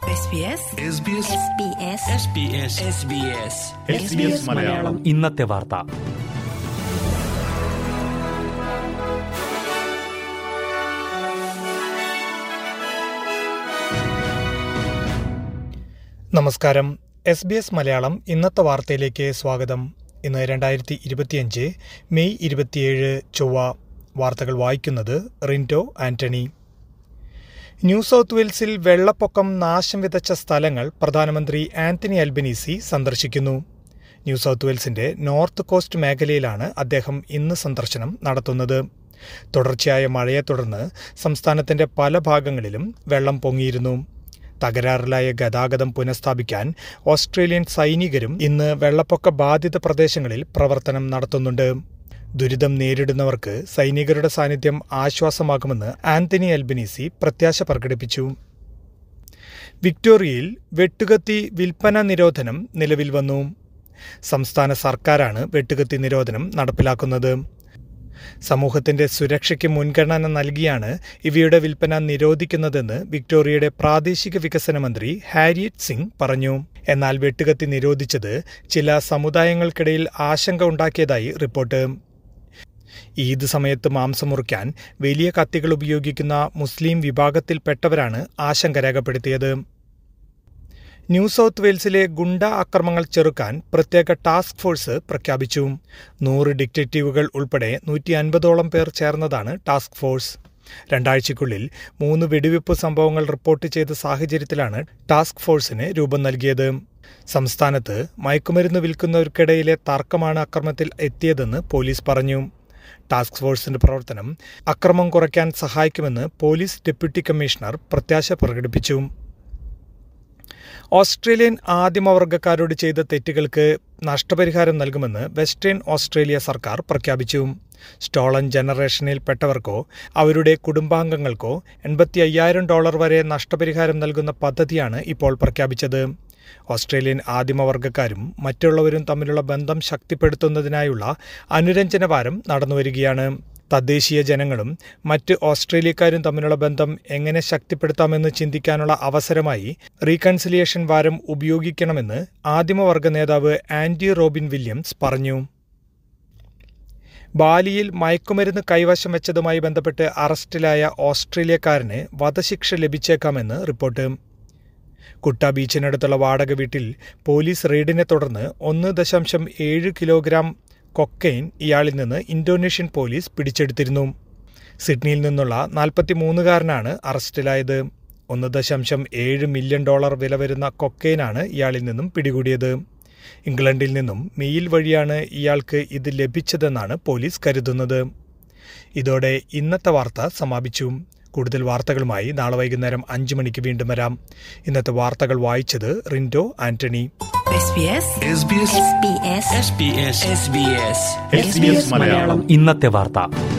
മലയാളം ഇന്നത്തെ വാർത്ത നമസ്കാരം എസ് ബി എസ് മലയാളം ഇന്നത്തെ വാർത്തയിലേക്ക് സ്വാഗതം ഇന്ന് രണ്ടായിരത്തി ഇരുപത്തിയഞ്ച് മെയ് ഇരുപത്തിയേഴ് ചൊവ്വ വാർത്തകൾ വായിക്കുന്നത് റിൻറ്റോ ആന്റണി ന്യൂ സൗത്ത് വെയിൽസിൽ വെള്ളപ്പൊക്കം നാശം വിതച്ച സ്ഥലങ്ങൾ പ്രധാനമന്ത്രി ആന്റണി അൽബനീസി സന്ദർശിക്കുന്നു ന്യൂ സൗത്ത് വെയിൽസിന്റെ നോർത്ത് കോസ്റ്റ് മേഖലയിലാണ് അദ്ദേഹം ഇന്ന് സന്ദർശനം നടത്തുന്നത് തുടർച്ചയായ മഴയെ തുടർന്ന് സംസ്ഥാനത്തിന്റെ പല ഭാഗങ്ങളിലും വെള്ളം പൊങ്ങിയിരുന്നു തകരാറിലായ ഗതാഗതം പുനഃസ്ഥാപിക്കാൻ ഓസ്ട്രേലിയൻ സൈനികരും ഇന്ന് വെള്ളപ്പൊക്ക ബാധിത പ്രദേശങ്ങളിൽ പ്രവർത്തനം നടത്തുന്നുണ്ട് ദുരിതം നേരിടുന്നവർക്ക് സൈനികരുടെ സാന്നിധ്യം ആശ്വാസമാകുമെന്ന് ആന്റണി അൽബനീസി പ്രത്യാശ പ്രകടിപ്പിച്ചു വിക്ടോറിയയിൽ വെട്ടുകത്തി വിൽപ്പന നിരോധനം നിലവിൽ വന്നു സംസ്ഥാന സർക്കാരാണ് വെട്ടുകത്തി നിരോധനം നടപ്പിലാക്കുന്നത് സമൂഹത്തിന്റെ സുരക്ഷയ്ക്ക് മുൻഗണന നൽകിയാണ് ഇവയുടെ വിൽപ്പന നിരോധിക്കുന്നതെന്ന് വിക്ടോറിയയുടെ പ്രാദേശിക വികസന മന്ത്രി ഹാരിയറ്റ് സിംഗ് പറഞ്ഞു എന്നാൽ വെട്ടുകത്തി നിരോധിച്ചത് ചില സമുദായങ്ങൾക്കിടയിൽ ആശങ്ക ഉണ്ടാക്കിയതായി റിപ്പോർട്ട് ഈദ് സമയത്ത് മാംസം മുറിക്കാൻ വലിയ കത്തികൾ ഉപയോഗിക്കുന്ന മുസ്ലിം വിഭാഗത്തിൽപ്പെട്ടവരാണ് ആശങ്ക രേഖപ്പെടുത്തിയത് ന്യൂ സൗത്ത് വെയിൽസിലെ ഗുണ്ട ആക്രമങ്ങൾ ചെറുക്കാൻ പ്രത്യേക ടാസ്ക് ഫോഴ്സ് പ്രഖ്യാപിച്ചു നൂറ് ഡിറ്റക്റ്റീവുകൾ ഉൾപ്പെടെ നൂറ്റി അൻപതോളം പേർ ചേർന്നതാണ് ടാസ്ക് ഫോഴ്സ് രണ്ടാഴ്ചയ്ക്കുള്ളിൽ മൂന്ന് വെടിവെപ്പ് സംഭവങ്ങൾ റിപ്പോർട്ട് ചെയ്ത സാഹചര്യത്തിലാണ് ടാസ്ക് ഫോഴ്സിന് രൂപം നൽകിയത് സംസ്ഥാനത്ത് മയക്കുമരുന്ന് വിൽക്കുന്നവർക്കിടയിലെ തർക്കമാണ് അക്രമത്തിൽ എത്തിയതെന്ന് പോലീസ് പറഞ്ഞു ടാസ്ക് ഫോഴ്സിന്റെ പ്രവർത്തനം അക്രമം കുറയ്ക്കാൻ സഹായിക്കുമെന്ന് പോലീസ് ഡെപ്യൂട്ടി കമ്മീഷണർ പ്രത്യാശ പ്രകടിപ്പിച്ചു ഓസ്ട്രേലിയൻ ആദിമവർഗക്കാരോട് ചെയ്ത തെറ്റുകൾക്ക് നഷ്ടപരിഹാരം നൽകുമെന്ന് വെസ്റ്റേൺ ഓസ്ട്രേലിയ സർക്കാർ പ്രഖ്യാപിച്ചു സ്റ്റോളൻ ജനറേഷനിൽപ്പെട്ടവർക്കോ അവരുടെ കുടുംബാംഗങ്ങൾക്കോ എൺപത്തി അയ്യായിരം ഡോളർ വരെ നഷ്ടപരിഹാരം നൽകുന്ന പദ്ധതിയാണ് ഇപ്പോൾ പ്രഖ്യാപിച്ചത് ഓസ്ട്രേലിയൻ ആദിമവർഗക്കാരും മറ്റുള്ളവരും തമ്മിലുള്ള ബന്ധം ശക്തിപ്പെടുത്തുന്നതിനായുള്ള അനുരഞ്ജന വാരം നടന്നുവരികയാണ് തദ്ദേശീയ ജനങ്ങളും മറ്റ് ഓസ്ട്രേലിയക്കാരും തമ്മിലുള്ള ബന്ധം എങ്ങനെ ശക്തിപ്പെടുത്താമെന്ന് ചിന്തിക്കാനുള്ള അവസരമായി റീകൺസിലിയേഷൻ വാരം ഉപയോഗിക്കണമെന്ന് ആദിമവർഗ നേതാവ് ആൻഡി റോബിൻ വില്യംസ് പറഞ്ഞു ബാലിയിൽ മയക്കുമരുന്ന് കൈവശം വെച്ചതുമായി ബന്ധപ്പെട്ട് അറസ്റ്റിലായ ഓസ്ട്രേലിയക്കാരന് വധശിക്ഷ ലഭിച്ചേക്കാമെന്ന് റിപ്പോർട്ട് കുട്ട ബീച്ചിനടുത്തുള്ള വാടക വീട്ടിൽ പോലീസ് റെയ്ഡിനെ തുടർന്ന് ഒന്ന് ദശാംശം ഏഴ് കിലോഗ്രാം കൊക്കൈൻ ഇയാളിൽ നിന്ന് ഇന്തോനേഷ്യൻ പോലീസ് പിടിച്ചെടുത്തിരുന്നു സിഡ്നിയിൽ നിന്നുള്ള നാൽപ്പത്തിമൂന്നുകാരനാണ് അറസ്റ്റിലായത് ഒന്ന് ദശാംശം ഏഴ് മില്യൺ ഡോളർ വില വരുന്ന കൊക്കൈനാണ് ഇയാളിൽ നിന്നും പിടികൂടിയത് ഇംഗ്ലണ്ടിൽ നിന്നും മെയിൽ വഴിയാണ് ഇയാൾക്ക് ഇത് ലഭിച്ചതെന്നാണ് പോലീസ് കരുതുന്നത് ഇതോടെ ഇന്നത്തെ വാർത്ത സമാപിച്ചു കൂടുതൽ വാർത്തകളുമായി നാളെ വൈകുന്നേരം അഞ്ചു മണിക്ക് വീണ്ടും വരാം ഇന്നത്തെ വാർത്തകൾ വായിച്ചത് റിൻഡോ ആന്റണി മലയാളം ഇന്നത്തെ വാർത്ത